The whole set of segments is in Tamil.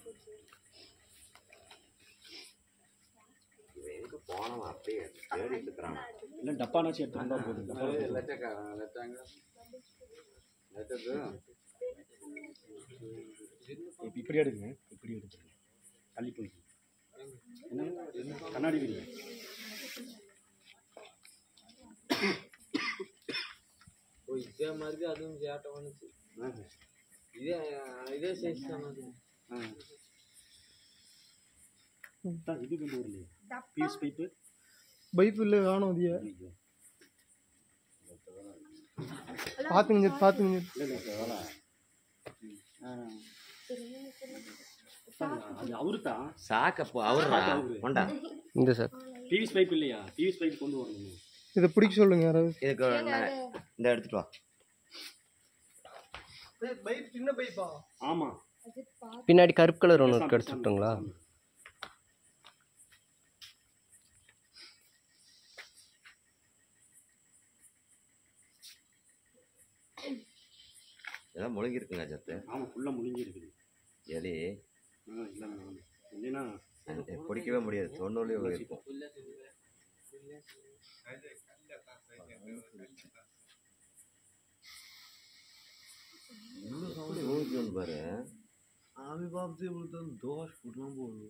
இவன் எங்க போனவன் அப்படியே தேடிட்டு இருக்கிறான் இல்லை டப்பானாச்சும் எடுத்து வந்தால் போதும் டப்பா இப்போ இப்படி எடுங்க இப்படி எடுத்துருங்க தள்ளி போய் என்ன கண்ணாடி விரிங்க ஓ இதே மாதிரி அதுவும் சேட்டை பண்ணுச்சு இதே இதே சைஸ் தான் அது தான் இது கொண்டு வரலையே பீஸ் பைப்பு பைப்பில் காணும் அதிக பார்த்துங்க பார்த்துங்க இல்லை இல்லை சார் வேலை அது அவரு தான் சாக்க அவர்ரா கொண்டா இந்த சார் பிவிஸ் பைப் இல்லையா பிவிஸ் பைப் கொண்டு வரணும் இதை பிடிக்க சொல்லுங்க யாராவது இதுக்கு நான் இந்த எடுத்துட்டு வா பைப் சின்ன பைப்பா ஆமாம் பின்னாடி கருப்பு கலர் ஒன்று கிடச்சிட்டுங்களா இதெல்லாம் முழுங்கி இருக்குங்க சத்து ஆமாம் ஃபுல்லாக முடிஞ்சு இருக்குது எலி ஆ இல்லை ஆமாம் இல்லைன்னா அது பிடிக்கவே முடியாது தொண்ணூறுலேயே இருக்கும் இவ்வளோ சவுண்டு ஊற்றி வந்து பாரு আমি ভাবছি বলতো দশ ফুট লম্বা হবে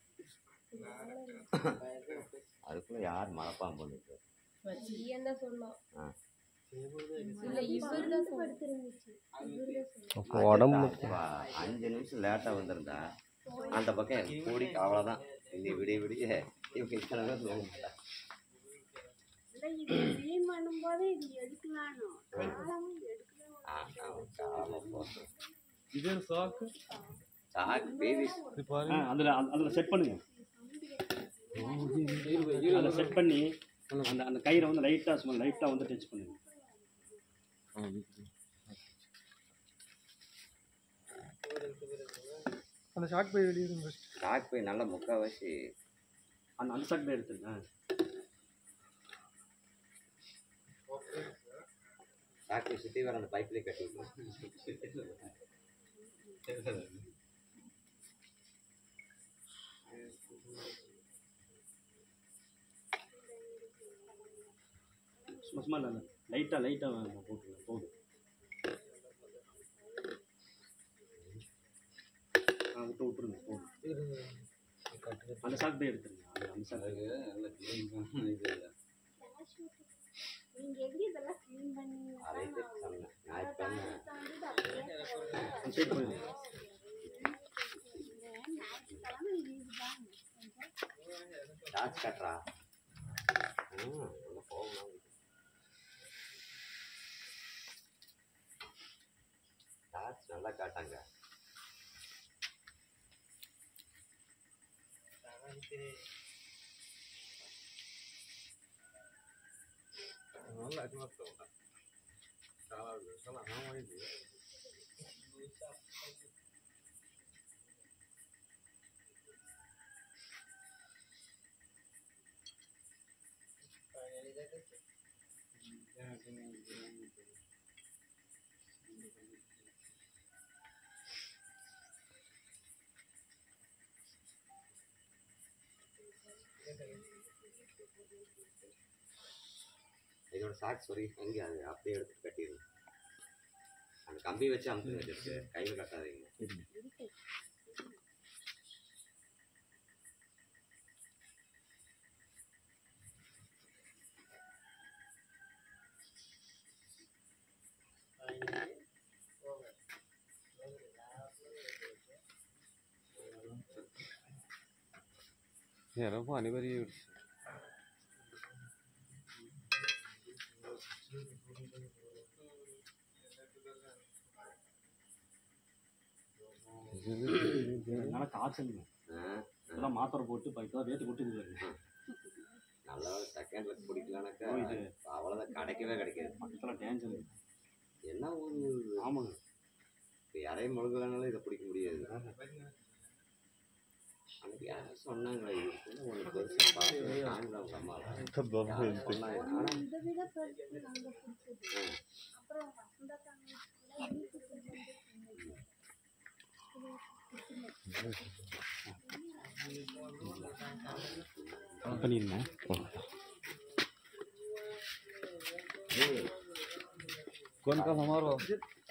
அதுக்குள்ள யார் மரப்பாம்பு இருக்கு தான் சொன்னோம் ஆ இல்ல இவர் தான் படுத்திருந்துச்சு அப்போ உடம்பு அப்பா, அஞ்சு நிமிஷம் லேட்டாக வந்திருந்தா அந்த பக்கம் எனக்கு கூடி அவ்வளோதான் இந்த விடிய விடிய இவங்க இத்தனை பேர் தூங்க மாட்டாங்க இது க்ளீன் பண்ணும்போது இது எடுக்கலானோ காலமும் எடுக்கலாம் ஆ, ஆ, காலமா போகும். இதே சாக்கு சாக்கு பேபி இது பாரு ஆ அதில் அதில் செட் பண்ணுங்க அதில் செட் பண்ணி அந்த அந்த கயிறை வந்து லைட்டாக சும்மா லைட்டாக வந்து டச் பண்ணுங்க அந்த ஷாக் பை வெளியிடுங்க first. சாக்கு போய் நல்லா முக்கால்வாசி அந்த அந்த சட்டை எடுத்துருங்க சாக்கு சுற்றி வர அந்த பைப்லேயே கட்டி சும்மா சும்மா இல்லை லைட்டாக லைட்டாக போட்டுருங்க போதும் ஆ விட்டு விட்டுருங்க போதும் அந்த சாக்கு போய் எடுத்துருங்க அந்த அந்த சாக்கு நீங்க எப்படி இதெல்லாம் க்ளீன் பண்ணீங்க அதை சொன்னேன் ஞாயிற்றுக்கிழமை அந்த சைடு போயிடுங்க ஞாயிற்றுக்கிழமை லீவு தான் டார்ச் கட்டுறா ம் நல்லா போகணும் டார்ச் நல்லா காட்டாங்க நல்லா இருக்கு చాలా చాలా అన్నమైంది இதோட சாக்ஸ் வரி அங்கே அது அப்படியே எடுத்து கட்டிடுங்க அந்த கம்பி வச்சு அமுத்துங்க ஜஸ்ட்டு கையில் கட்டாதீங்க ఎరపు అనివరి நல்லா காய்ச்சலுங்க ஆ இதெல்லாம் மாத்திரை போட்டு இப்போ இப்போதான் வேத்து கொட்டுது பாருங்க. நல்லா செகண்ட்ல பிடிக்கலனாக்கா ஓ, இது. அவ்வளோதான் கிடைக்கவே கிடைக்காது பக்கத்தில் டேஞ்சர் என்ன ஒரு ஆமாங்க இப்போ யாரையும் முழுகலனாலும் இதை பிடிக்க முடியாது அன்னைக்கு யாரும் சொன்னாங்களே இதுக்குள்ள ஒன்று பெருசாக பார்த்து தாங்கல அவங்க அம்மா யாரும் சொன்னாங்க ஆனால் இந்த விட பெருசு நாங்க பிடிச்சது அப்புறம் வசந்தா வீட்டுக்கு வந்து பண்ணிருங்க कौन का हमारा